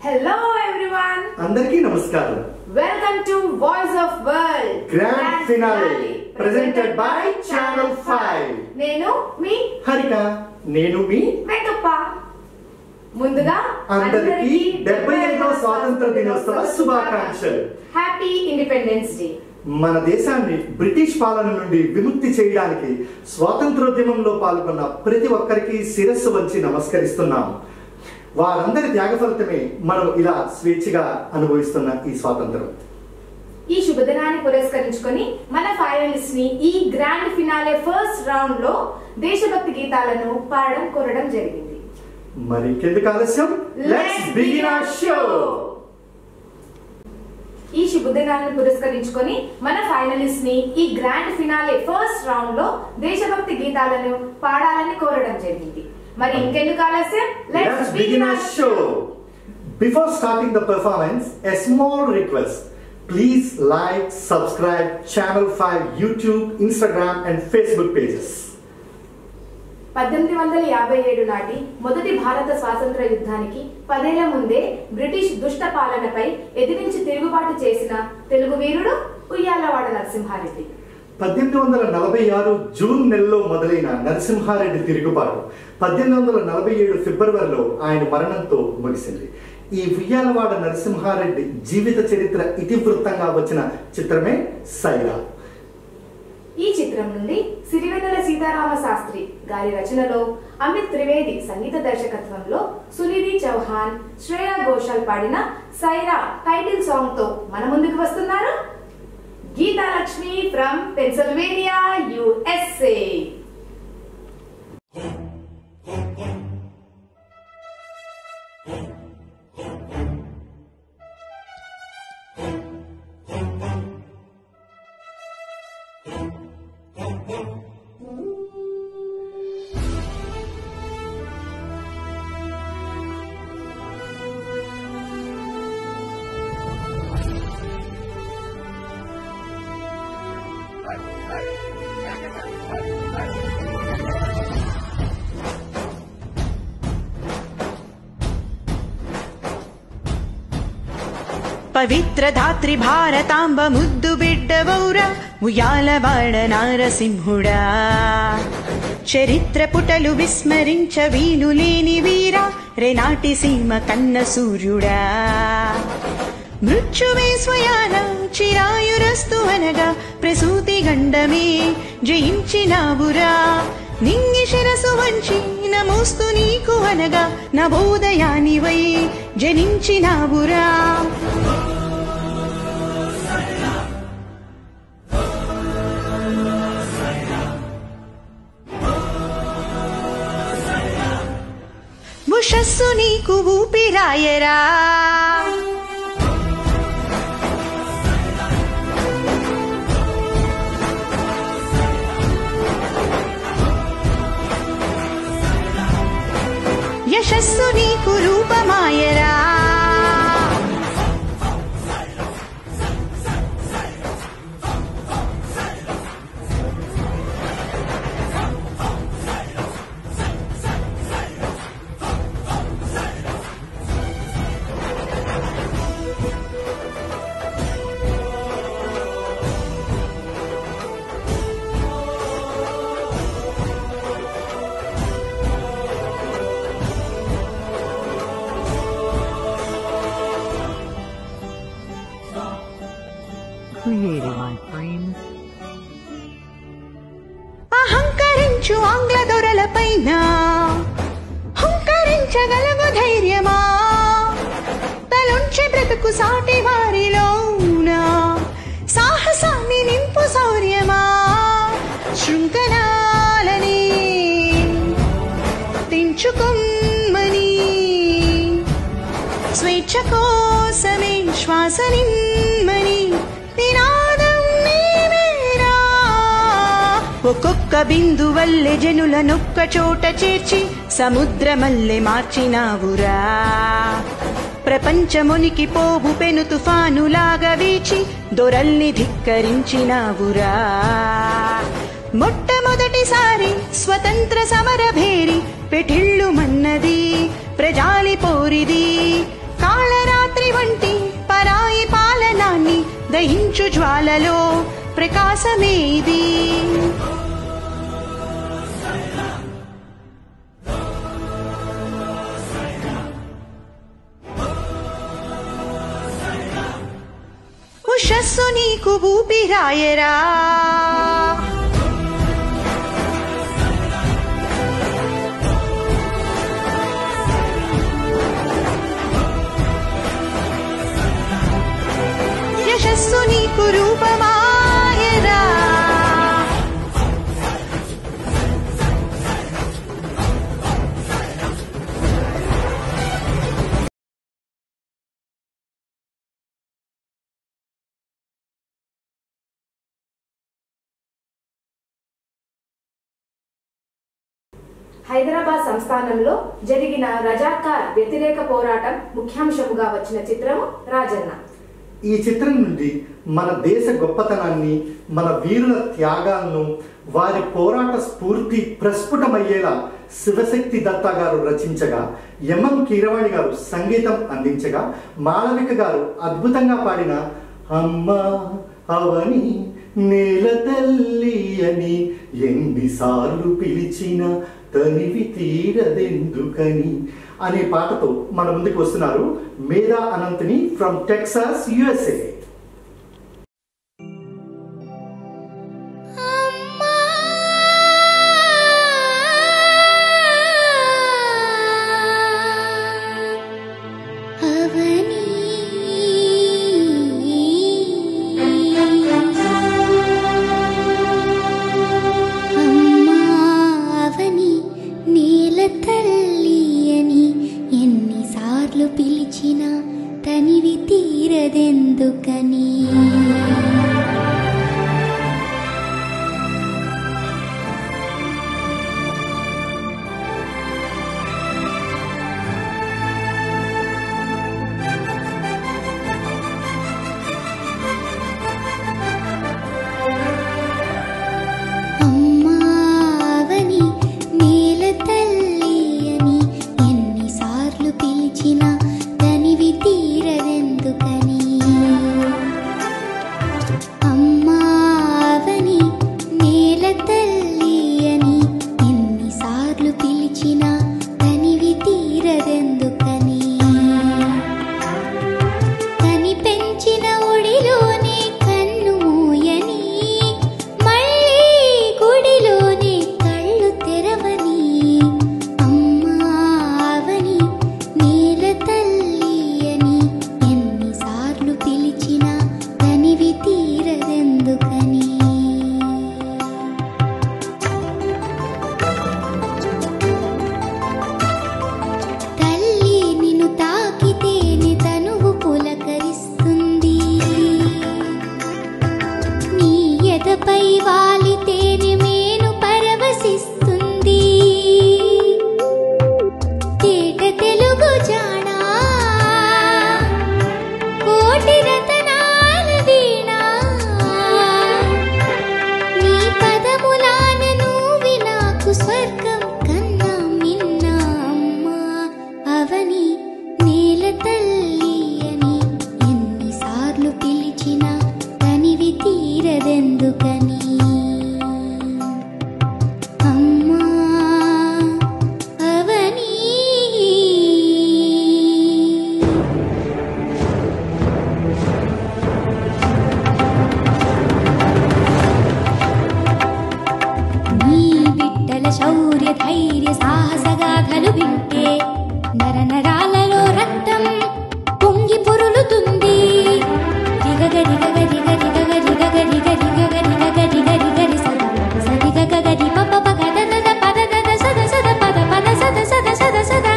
Hello everyone అందరికీ నమస్కారం welcome to voice of world grand finale presented by channel five నేను మీ హరిక నేను మీ వెంకప్ప ముందుగా అందరికీ 75వ స్వాతంత్ర దినోత్సవ శుభాకాంక్షలు. హ్యాపీ ఇండిపెండెన్స్ డే మన దేశాన్ని బ్రిటిష్ పాలన నుండి విముక్తి చేయడానికి స్వాతంత్రోద్యమంలో పాల్గొన్న ప్రతి ఒక్కరికి శిరస్సు వంచి నమస్కరిస్తున్నాం వారందరి త్యాగ ఫలితమే మనం ఇలా స్వేచ్ఛగా అనుభవిస్తున్న ఈ స్వాతంత్రం ఈ శుభదినాన్ని పురస్కరించుకొని మన ఫైనలిస్ట్ ని ఈ గ్రాండ్ ఫినాలే ఫస్ట్ రౌండ్ లో దేశభక్తి గీతాలను పాడడం కోరడం జరిగింది మరి కెందుకు ఆలస్యం లెట్స్ బిగిన్ అవర్ షో ఈ శుభదినాన్ని పురస్కరించుకొని మన ఫైనలిస్ట్ ని ఈ గ్రాండ్ ఫినాలే ఫస్ట్ రౌండ్ లో దేశభక్తి గీతాలను పాడాలని కోరడం జరిగింది మరి ఇంకెందుకు ఆలస్యం Let's begin our show. Before starting the performance, a small request. Please like, subscribe Channel 5 YouTube, Instagram and Facebook pages. పద్దెనిమిది వందల యాభై ఏడు నాటి మొదటి భారత స్వాతంత్ర యుద్ధానికి పదేళ్ల ముందే బ్రిటిష్ దుష్ట పాలనపై ఎదిరించి తిరుగుబాటు చేసిన తెలుగు వీరుడు ఉయ్యాలవాడ నరసింహారెడ్డి పద్దెనిమిది వందల నలభై ఆరు జూన్ నెలలో మొదలైన నరసింహారెడ్డి తిరుగుబాటు పద్దెనిమిది వందల నలభై ఏడు ఫిబ్రవరిలో ఆయన మరణంతో ముగిసింది ఈ ఉయ్యాలవాడ నరసింహారెడ్డి జీవిత చరిత్ర ఇతివృత్తంగా వచ్చిన చిత్రమే సైరా ఈ చిత్రం నుండి సిరివెన్నెల సీతారామ శాస్త్రి గారి రచనలో అమిత్ త్రివేది సంగీత దర్శకత్వంలో సునిధి చౌహాన్ శ్రేయా ఘోషాల్ పాడిన సైరా టైటిల్ సాంగ్ తో మన ముందుకు వస్తున్నారు గీతాలక్ష్మి ఫ్రమ్ పెన్సిల్వేనియా యుఎస్ఏ పవిత్ర ధాత్రి భారతాంబ ముద్దు బిడ్డవౌర ఉయ్యాలవాడ నారసింహుడా చరిత్ర పుటలు విస్మరించ వీలు లేని వీరా రెనాటి సీమ కన్న సూర్యుడా మృత్యువే స్వయాన చిరాయురస్తు అనగా ప్రసూతి గండమే జయించినావురా నింగి శిరసు వంచి నమోస్తు నీకు అనగా నవోదయానివై జనించినావురా ఉషస్సు నీకు ఊపిరాయరా యశస్సు నీకు రూపమాయరా created my frame. అహంకరించు ఆంగ్ల దొరలపైన హంకరించగలవు ధైర్యమా తలుంచి బ్రతుకు సాటి వారిలోన సాహసాన్ని నింపు శౌర్యమా శృంఖలాలని తెంచుకొమ్మని స్వేచ్ఛ కోసమే శ్వాస నిమ్మని నినాదం నీవేరా ఒక్కొక్క బిందు వల్లే జనులనొక్క చోట చేర్చి సముద్రమల్లె మార్చినావురా ప్రపంచమునికి పోవు పెను తుఫానులాగా వీచి దొరల్ని ధిక్కరించినావురా మొట్టమొదటిసారి స్వతంత్ర సమర భేరి పెఠిళ్ళు మన్నది ప్రజాలి పోరిది కాళ దహించు జ్వాలలో ప్రకాశమేది ఉషస్సు నీకు ఊపిరాయరా యశస్సు నీకు రూపమాయరా హైదరాబాద్ సంస్థానంలో జరిగిన రజాకార్ వ్యతిరేక పోరాటం ముఖ్యాంశముగా వచ్చిన చిత్రము రాజన్న ఈ చిత్రం నుండి మన దేశ గొప్పతనాన్ని మన వీరుల త్యాగాలను వారి పోరాట స్ఫూర్తి ప్రస్ఫుటమయ్యేలా శివశక్తి దత్తా గారు రచించగా ఎంఎం కీరవాణి గారు సంగీతం అందించగా మాళవిక గారు అద్భుతంగా పాడిన అమ్మా అవని నేల తల్లి అని ఎన్నిసార్లు పిలిచిన తనివి తీరదెందుకని అనే పాటతో మన ముందుకు వస్తున్నారు Medha Ananthini from Texas USA అవని అమ్మా అవని నేల తల్లి అని ఎన్నిసార్లు పిలిచినా తనివి తీరదెందుకని అమ్మా అవని నేల తల్లి అని ఎన్నిసార్లు పిలిచినా తనివి తీరదెందుకని అమ్మా అవని నేల తల్లి అని ఎన్నిసార్లు పిలిచినా తనివి తీరదెందుకని కని పెంచిన ఒడిలోనే కన్ను మూయని మళ్ళీ గుడిలోనే కళ్ళు తెరవని అమ్మా అవని నేల తల్లి అని ఎన్నిసార్లు పిలిచినా తనివి తీరదెందుకని తల్లి నిన్ను తాకితేనే తనువు పులకరిస్తుంది నీ ఎదపై వాలితేనే మేను పరవశిస్తుంది తేట తెలుగు జానా కోటి రతనాల వీణా నీ పదములాన నువ్వి నాకు స్వర్గం కన్నా మిన్నా అమ్మా అవని నేల తల్లి అని ఎన్నిసార్లు పిలిచినా తనివి తీరదెందుకని అమ్మా అవని నీ బిడ్డల శౌర్య ధైర్య సాహసగాథలు వింటే నర నరాలలో రక్తం పొంగి పొరులుతుంది రిగగ రిగగ రిగ రిగగ రిగగ రిగ రిగగ రిగగ రిగ రిగ రి సద సదిగ గగ రి ప ప ప గ ద ద ద ప ద ద ద సద సద పద పద సద సద సద సద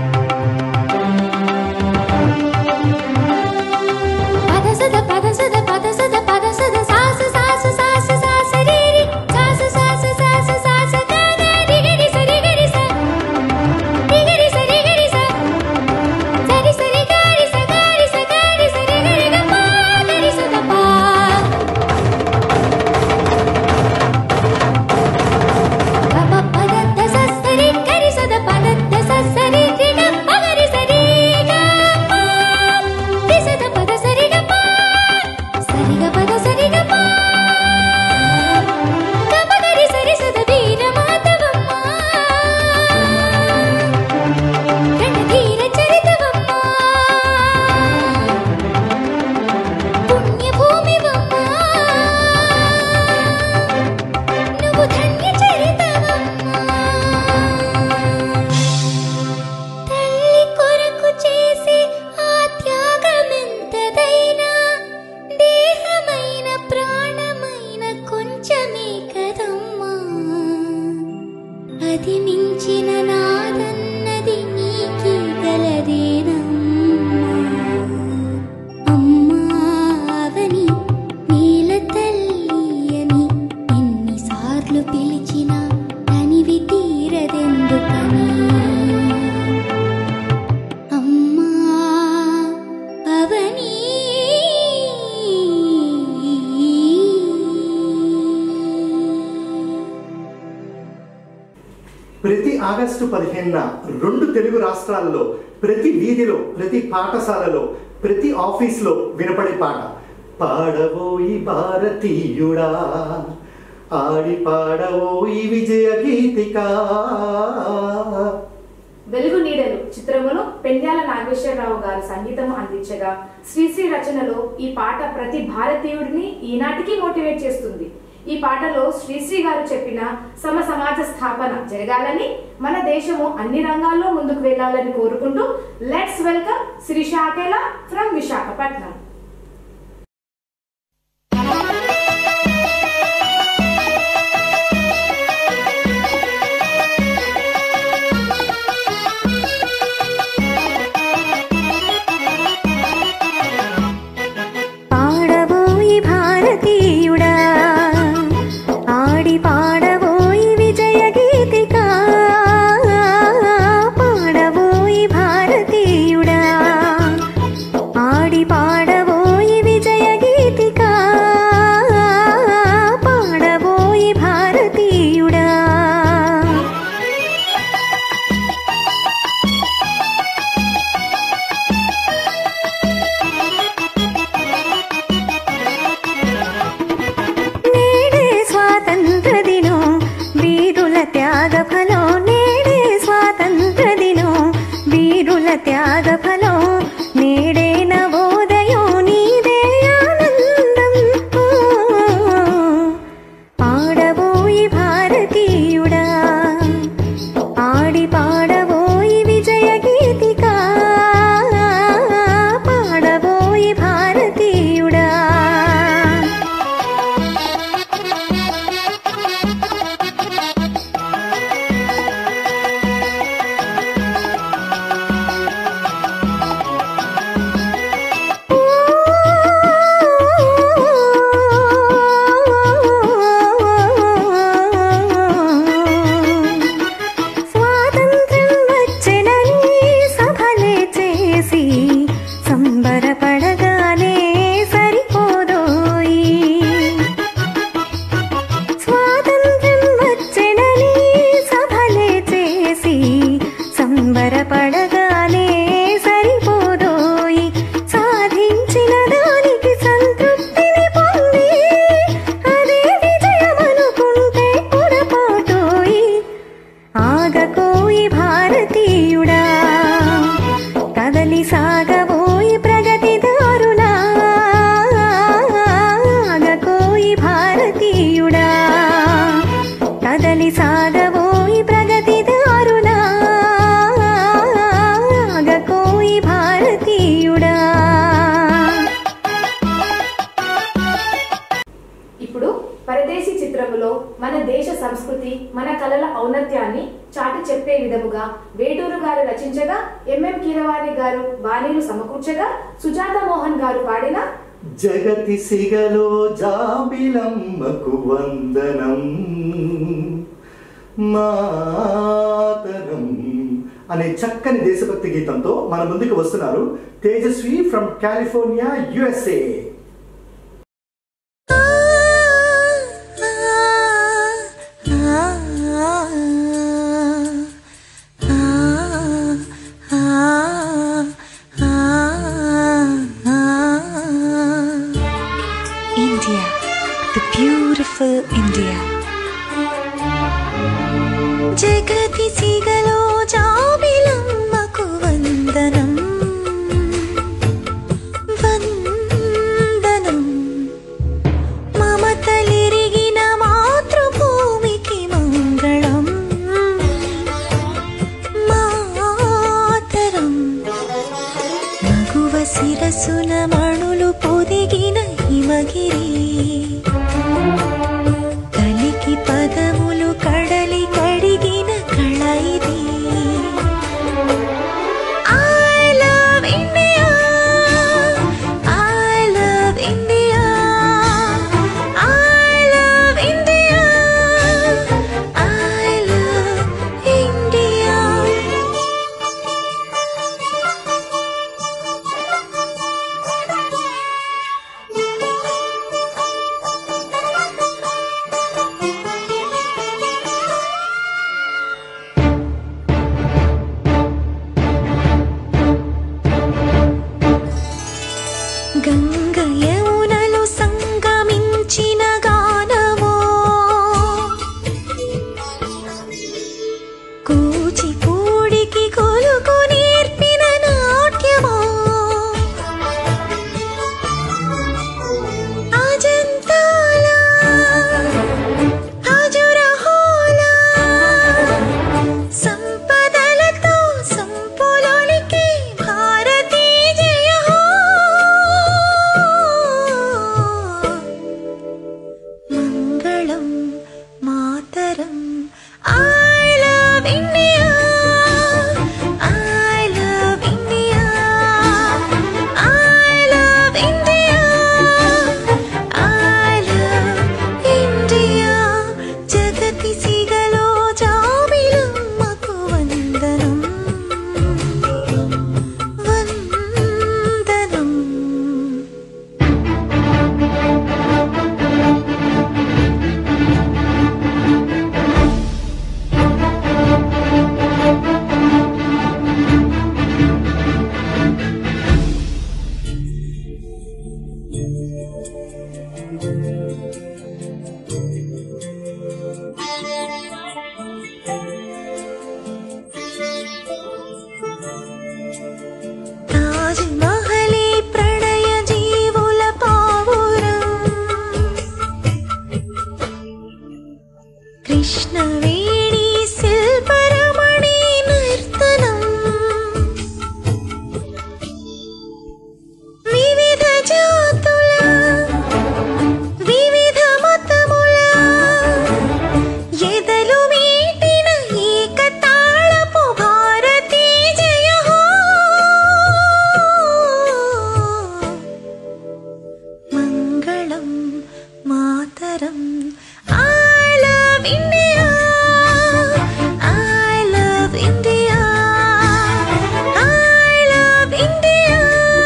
పద సద పద సద పద సద పద సద సాస సాస సాస సాస రి రి సాస సాస సాస సాస గ గ రి గ రి స రి గ రి స అది మించిన నాదన్నది నీకి గలదేనమ్మా అమ్మా అవని నీల తల్లి అని ఎన్నిసార్లు పిలిచినా తనివి తీరదెందుకని అమ్మా అవని ప్రతి ఆగస్టు పదిహేనున రెండు తెలుగు రాష్ట్రాల్లో ప్రతి వీధిలో ప్రతి పాఠశాలలో ప్రతి ఆఫీస్లో వినపడే పాట పాడబోయి భారతీయుడా ఆడి పాడబోయి విజయ గీతిక వెలుగు నీడలు చిత్రములో పెండ్యాల నాగేశ్వరరావు గారు సంగీతం అందించగా శ్రీశ్రీ రచనలో ఈ పాట ప్రతి భారతీయుడిని ఈనాటికి మోటివేట్ చేస్తుంది ఈ పాటలో శ్రీశ్రీ గారు చెప్పిన సమ సమాజ స్థాపన జరగాలని మన దేశము అన్ని రంగాల్లో ముందుకు వెళ్ళాలని కోరుకుంటూ let's welcome Shri Shakela from Visakhapatnam పాడబోయి భారతీయుడా ఆడి పాడబోయి విజయ గీతిక పాడబోయి భారతీయుడా ఆడి పాడబోయి విజయ గీతిక పాడబోయి భారతీయుడా నేడే స్వాతంత్ర దినం వీరుల త్యాగ ఫలం నేడే స్వాతంత్ర దినం వీరుల త్యాగ ఫలం నేడే నవోదయం నీదే ఆనందం ఓ, పాడబోయి భారతీయుడా ఆడి పాడబోయి విజయ గీతిక పాడబోయి భారతీయుడా స్వాతంత్ర్యం వచ్చెనని సభలే చేసి సంబరపడగానే సరిపోదోయి స్వాతంత్ర్యం వచ్చెనని సభలే చేసి సంబరపడగానే సరిపోదోయి సాధించిన దానికి సంతృప్తిని పొంది అదే విజయమనుకుంటే పొరపాటోయి ఆగకోయి భారతీయుడా కదలి సాగబోయి ప్రగతిదారులా ఆగకోయి భారతీయుడా కదలి సాగబోయి ప్రగతిదారులా ఆగకోయి భారతీయుడా ఇప్పుడు పరదేశీ చిత్రములో మన దేశ సంస్కృతి మన కళల ఔన్నత్యాన్ని చాటి చెప్పే విధముగా వేటూరు గారు రచించగా ఎంఎం కీరవాణి గారు బాణీలు సమకూర్చగా సుజాత మోహన్ గారు పాడిన జగతి సిగలో జాబిలమ్మకు వందనం మాతరం అనే చక్కని దేశభక్తి గీతంతో మన ముందుకు వస్తున్నారు Tejaswi from California USA India, the beautiful India. జగతి సిగలో జాబిలమ్మకు వందనం వందనం మమతలిరిగిన మాతృభూమికి మంగళం మాతరం మగువ శిరసున మణులు పొదిగిన హిమగిరి కలికి పదములు కడలి కడిగిన మాతరం I love India I love India I love India I love India జగతి సిగలో జాబిలమ్మకు వందనం వందనం తాజ్ మహలే ప్రణయ జీవుల పావురం కృష్ణవేణి శిల్పరమణి నర్తనం వివిధ జాతుల వివిధ మతముల ఎదలు మీటిన ఏకతాళపు భారతీ జయ హో మంగళం మాతరం I love India I love India I love India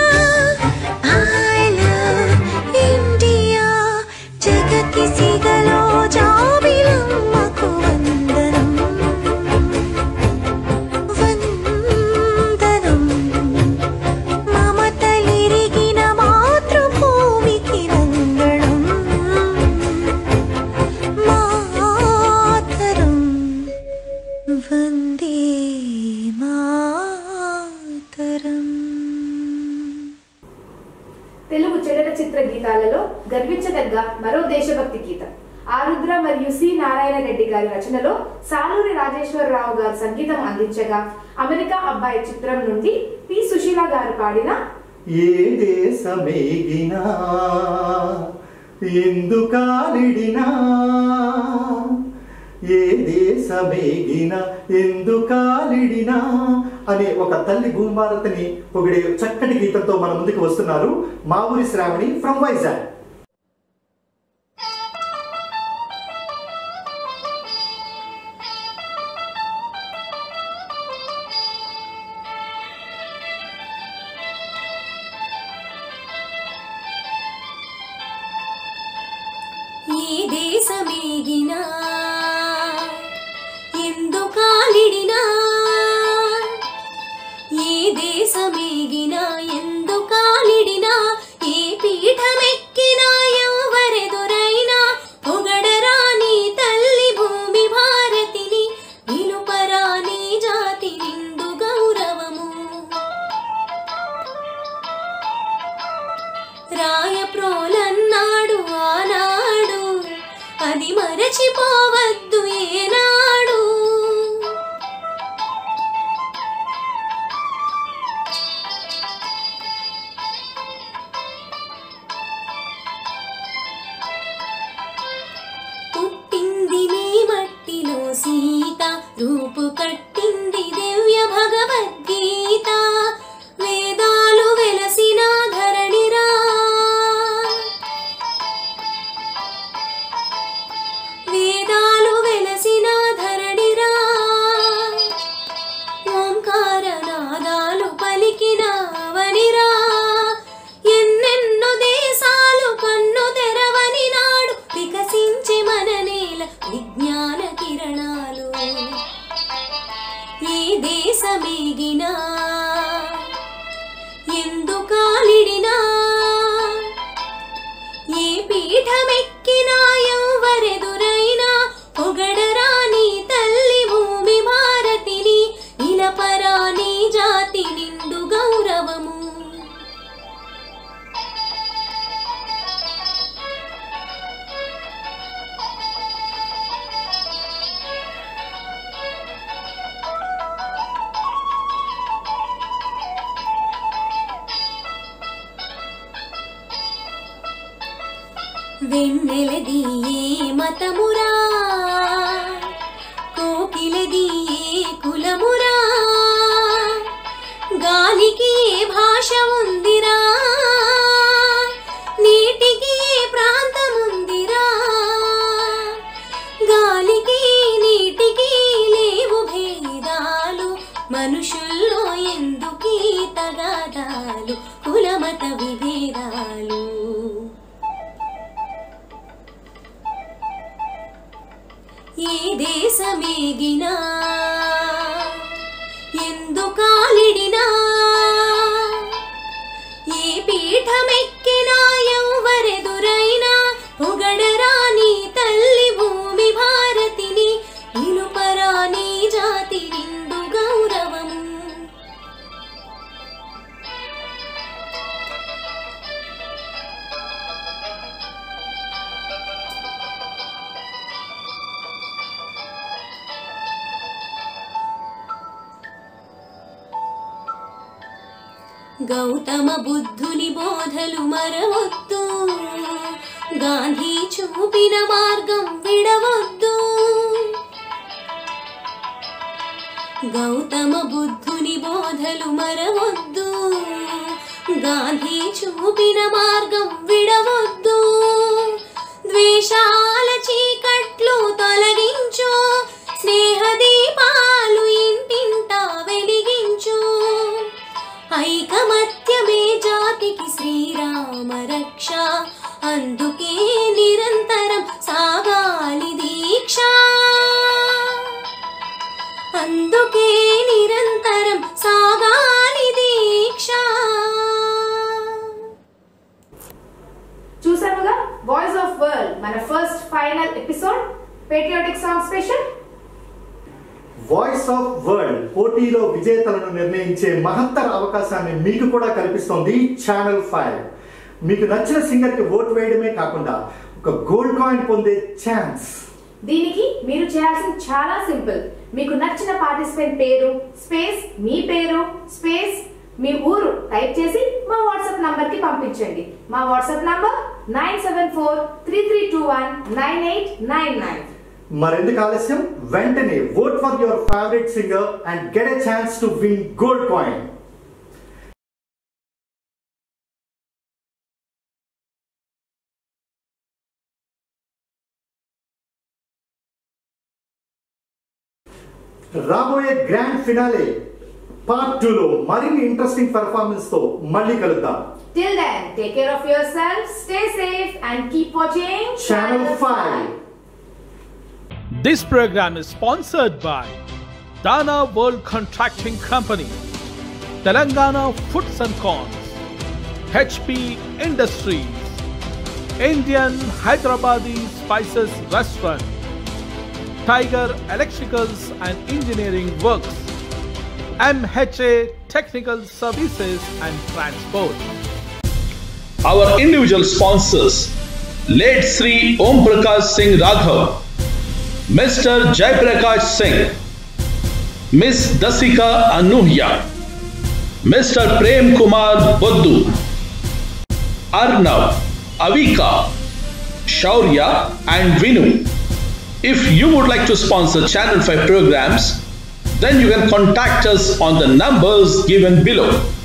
I love India జగతి సిగలో జాబిలమ్మకు వందనం వందనం మమతలిరిగిన మాతృభూమికి మంగళం మాతరం వందే మాతరం తెలుగు చలనచిత్ర గీతాలలో గర్వించదగ్గ మరో దేశభక్తి గీతం ఆరుద్ర మరియు సి నారాయణ రెడ్డి గారి రచనలో సాలూరి రాజేశ్వరరావు గారు సంగీతం అందించగా అమెరికా అబ్బాయి చిత్రం నుండి పి సుశీల గారు పాడిన ఏ దేశమేగినా ఎందుకాలిడినా ఏ దేశమేగినా ఎందుకాలిడినా అనే ఒక తల్లి భూభారతిని పొగిడే చక్కటి గీతంతో మన ముందుకు వస్తున్నారు మా ఊరి శ్రావణి ఫ్రమ్ వైజాగ్ ఈ దేశమేగినా ఎందుకాలిడినా ఈ దేశమేగినా ఎందుకాలిడినా ఏ పీఠమెక్కినా ఎవరెదురైనా పొగడరాని తల్లి భూమి భారతిని నిలుపరాని జాతి నిండు గౌరవము రాయప్రోలన్నాడు ఆనాడు అది మరచిపోవద్దు ఏనాడు పుట్టింది నీ మట్టిలో సీత రూపు కట్టింది దివ్య భగవద్గీత వేదాలు వెలసిన ధరణిరా వేదాలు వెలసిన ధరణిరా ఓంకార నాదాలు పలికినవనిరా ఎన్నెన్నో దేశాలు కన్ను తెరవని నాడు వికసించి మన నేల విజ్ఞాన కిరణాలు ఈ దేశమేగినా ఎందుకాలిడినా ఏ పీఠమెక్కినా ఎవరెదురైనా పొగడరాని తల్లి భూమి భారతిని నిలపరాని జాతి నిండు గౌరవము వెన్నెలది ఏ మతమురా మనుషుల్లో ఎందుకీ తగాదాలు కులమత విభేదాలు ఏ దేశమేగినా ఎందుకాలిడినా ఏ పీఠమెక్కినా ఎవరెదురైనా పొగడరాని తల్లి భూమి భారతిని నిలుపరాని జాతి నిండు గౌరవము గౌతమ బుద్ధుని బోధలు మరవద్దు గాంధీ చూపిన మార్గం విడవద్దు గౌతమ బుద్ధుని బోధలు మరవద్దు గాంధీ చూపిన మార్గం విడవద్దు ద్వేషాల చీకట్లు తొలగించు స్నేహ దీపాలు ఇంటింటా వెలిగించు ఐకమత్యమే జాతికి శ్రీరామ రక్ష అందుకే నిరంతరం సాగాలి దీక్ష అందుకే నిరంతరం సాగాలి దీక్ష చూసాముగా వాయిస్ ఆఫ్ వరల్డ్ మన first final episode patriotic song special voice of world పోటీలో విజేతలను నిర్ణయించే మహత్తర అవకాశాన్ని మీకు కూడా కల్పిస్తోంది ఛానల్ ఫైవ్ మీకు నచ్చిన సింగర్ కి ఓటు వేయడమే కాకుండా ఒక గోల్డ్ కాయిన్ పొందే ఛాన్స్ దీనికి మీరు చేయాల్సింది చాలా సింపుల్ మీకు నచ్చిన పార్టిసిపెంట్ పేరు స్పేస్ మీ పేరు స్పేస్ మీ ఊరు టైప్ చేసి మా వాట్సాప్ నంబర్ కి పంపించండి మా WhatsApp number nine seven four three three two one nine eight nine nine మరెందుకు ఆలస్యం వెంటనే vote for your favourite singer and get a chance to win gold coin రాబోయే గ్రాండ్ ఫినాలే పార్ట్ టూలో మరిన్ని interesting performance తో మళ్ళీ కలుద్దాం Till then, take care of yourself, stay safe, and keep watching Channel 5. This program is sponsored by Dana World Contracting Company, Telangana Foods and Cons, HP Industries, Indian Hyderabadi Spices Restaurant, Tiger Electricals and Engineering Works, MHA Technical Services and Transport. Our individual sponsors late Sri Om Prakash Singh Raghav, Mr. Jai Prakash Singh, Miss Dasika Anuhya, Mr. Prem Kumar Boddu, Arnav, Avika, Shaurya, and Vinu. If you would like to sponsor Channel 5 programs, then you can contact us on the numbers given below.